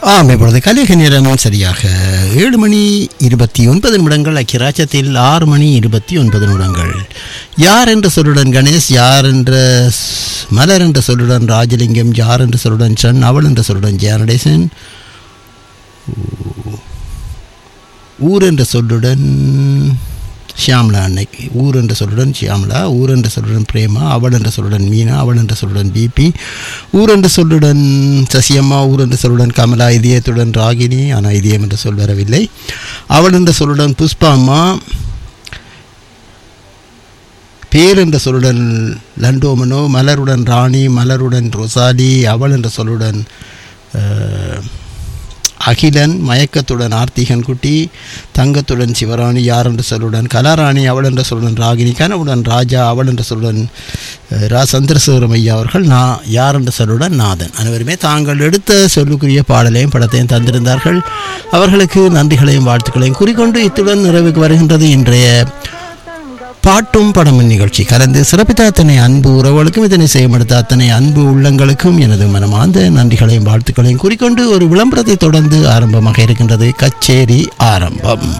ஆம் இப்பொழுது கலிக நேரம் சரியாக ஏழு மணி இருபத்தி ஒன்பது நிமிடங்கள் அக்கிராச்சத்தில் ஆறு மணி இருபத்தி ஒன்பது நிமிடங்கள் யார் என்ற சொல்லுடன் கணேஷ் யார் என்ற ஸ்- மலர் என்ற சொல்லுடன் ராஜலிங்கம் யார் என்ற சொல்லுடன் சன் அவள் என்ற சொல்லுடன் ஜெயநடேசன் ஊ- ஊர் என்ற சொல்லுடன் ஷியாம்லா அன்னைக்கு ஊர் என்ற சொல்லுடன் ஷியாம்லா ஊர் என்ற சொல்லுடன் பிரேமா அவள் என்ற சொல்லுடன் மீனா அவள் என்ற சொல்லுடன் பிபி ஊர் என்ற சொல்லுடன் சசியம்மா ஊர் என்ற சொல்லுடன் கமலா இதயத்துடன் ராகினி ஆனால் இதயம் என்ற சொல் வரவில்லை அவள் என்ற சொல்லுடன் புஷ்பா அம்மா பேர் என்ற சொல்லுடன் லண்டோமனோ மலருடன் ராணி மலருடன் ரொசாலி அவள் என்ற சொல்லுடன் அஹ், அகிலன் மயக்கத்துடன் ஆர்த்திகன் குட்டி தங்கத்துடன் சிவராணி யார் என்ற சொல்லுடன் கலாராணி அவள் என்ற சொல்லுடன் ராகினி கனவுடன் ராஜா அவள் என்ற சொல்லுடன் அஹ், ரா சந்திரசேகரம் ஐயா அவர்கள் நான் யார் என்ற சொல்லுடன் நாதன் அனைவருமே தாங்கள் எடுத்த சொல்லுக்குரிய பாடலையும் படத்தையும் தந்திருந்தார்கள் அவர்களுக்கு நன்றிகளையும் வாழ்த்துக்களையும் குறிக்கொண்டு இத்துடன் நிறைவுக்கு வருகின்றது இன்றைய பாட்டும் படமும் நிகழ்ச்சி கலந்து சிறப்பித்த அத்தனை அன்பு உறவுகளுக்கும் இதனை செய்யப்படுத்த அத்தனை அன்பு உள்ளங்களுக்கும் எனது மனமார்ந்த நன்றிகளையும் வாழ்த்துக்களையும் குறிக்கொண்டு ஒரு விளம்பரத்தை தொடர்ந்து ஆரம்பமாக இருக்கின்றது கச்சேரி ஆரம்பம்